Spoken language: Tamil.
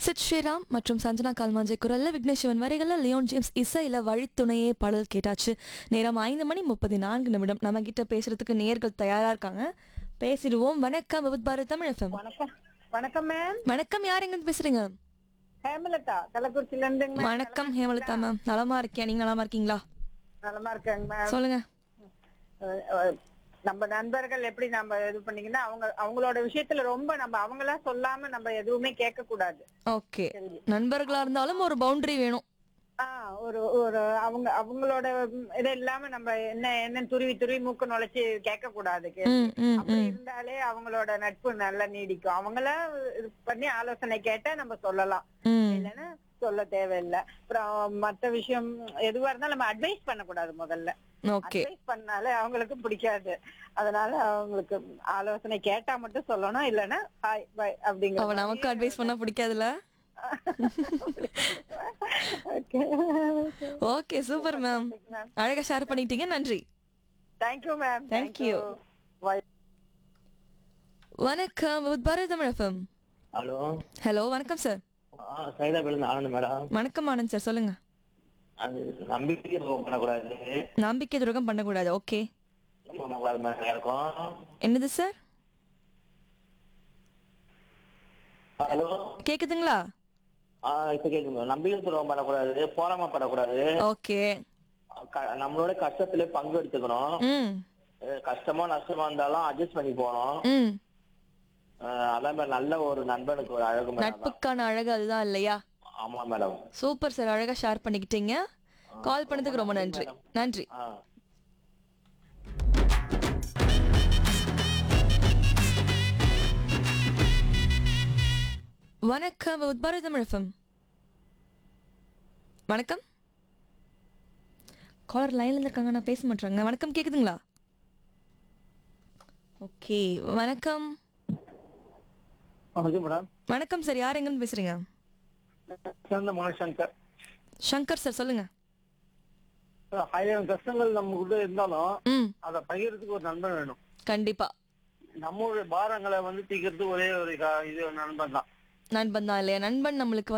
சித் ஸ்ரீராம் மற்றும் சஞ்சனா கால்மாஞ்சே குரல்ல விக்னேஸ்வரன் வரிகளில் லியோன் ஜேம்ஸ் இசையில வழித்துணையே பாடல் கேட்டாச்சு நேரம் ஐந்து மணி முப்பத்தி நான்கு நிமிடம் நம்ம கிட்ட பேசுறதுக்கு நேர்கள் தயாரா இருக்காங்க பேசிடுவோம் வணக்கம் விபத் பாரத் தமிழ் எஃப்எம் வணக்கம் வணக்கம் மேம் வணக்கம் யார் எங்க இருந்து பேசுறீங்க ஹேமலதா கள்ளக்குறிச்சில இருந்துங்க மேம் வணக்கம் ஹேமலதா மேம் நலமா இருக்கேன் நீங்க நலமா இருக்கீங்களா நலமா இருக்கேங்க மேம் சொல்லுங்க அஹ், அஹ், நம்ம நண்பர்கள் எப்படி நம்ம இது பண்ணீங்கன்னா அவங்க அவங்களோட விஷயத்துல ரொம்ப நம்ம அவங்களா சொல்லாம நம்ம எதுவுமே கேட்க கூடாது ஓகே நண்பர்களா இருந்தாலும் ஒரு பவுண்டரி வேணும் ஆஹ் ஒரு ஒரு அவங்க அவங்களோட ம், இது இல்லாம நம்ம என்ன என்ன துருவி துருவி மூக்க நுழைச்சு கேட்க கூடாது ம், ம், அப்படி இருந்தாலே அவங்களோட நட்பு நல்லா நீடிக்கும் அவங்கள இது பண்ணி ஆலோசனை கேட்டா நம்ம சொல்லலாம் ம் இல்லைன்னா சொல்ல தேவையில்லை அப்புறம் மத்த விஷயம் எதுவா இருந்தாலும் நம்ம அட்வைஸ் பண்ணக்கூடாது முதல்ல ஓகே அட்வைஸ் பண்ணாலே அவங்களுக்கு பிடிக்காது அதனால அவங்களுக்கு ஆலோசனை கேட்டா மட்டும் சொல்லணும் இல்லைன்னா ஹாய் பை அப்படிங்கிற அவ நமக்கு அட்வைஸ் பண்ண பிடிக்காதுல்ல ஓகே ஓகே சூப்பர் மேம் அழகா ஷேர் பண்ணிட்டீங்க நன்றி தேங்க்யூ மேம் Thank you. வணக்கம் with Bharat Tamil FM hello hello வணக்கம் சார் ஆ சைதாபேருந்து ஆனந்த் மேடம் வணக்கம் ஆனந்த் சார் சொல்லுங்க அது நம்பிக்கை துரோகம் பண்ணக்கூடாது நம்பிக்கை துரோகம் பண்ணக்கூடாது ஓகே பண்ணக்கூடாது மேடம் இருக்கும் என்னது சார் ஹலோ கேக்குதுங்களா ஆ இப்ப கேக்குங்க நம்பிக்கை துரோகம் பண்ணக்கூடாது போராமப்படக்கூடாது ஓகே க- நம்மளோட கஷ்டத்துல பங்கு எடுத்துக்கணும் ம் அஹ் கஷ்டமோ நஷ்டமா இருந்தாலும் அட்ஜஸ்ட் பண்ணி போகணும் ம் அஹ் அதே மாதிரி நல்ல ஒரு நண்பனுக்கு ஒரு அழகு மேடம் நட்புக்கான அழகு அதுதான் இல்லையா ஆமா மேடம் சூப்பர் சார் அழகா ஷேர் பண்ணிக்கிட்டீங்க கால் பண்ணதுக்கு ரொம்ப நன்றி நன்றி ஆ வணக்கம் வித் பாரத் தமிழ் எஃப்எம் வணக்கம் காலர் லைன்ல இருக்காங்க நான் பேச மாட்டாங்க வணக்கம் கேக்குதுங்களா ஓகே வணக்கம் வணக்கம் மேடம் வணக்கம் சார் யார் எங்கன்னு பேசுறீங்க சிறந்த மனுஷங்கர் சங்கர் சார் சொல்லுங்க ஆயிரம் கஷ்டங்கள் நமக்குள்ள இருந்தாலும் ம் அதை பகிர்றதுக்கு ஒரு நண்பன் வேணும் கண்டிப்பா நம்மளுடைய பாரங்களை வந்து தீக்கிறதுக்கு ஒரே ஒரு கா- இது நண்பன் தான் நண்பன் தான் இல்லையா நண்பன் நம்மளுக்கு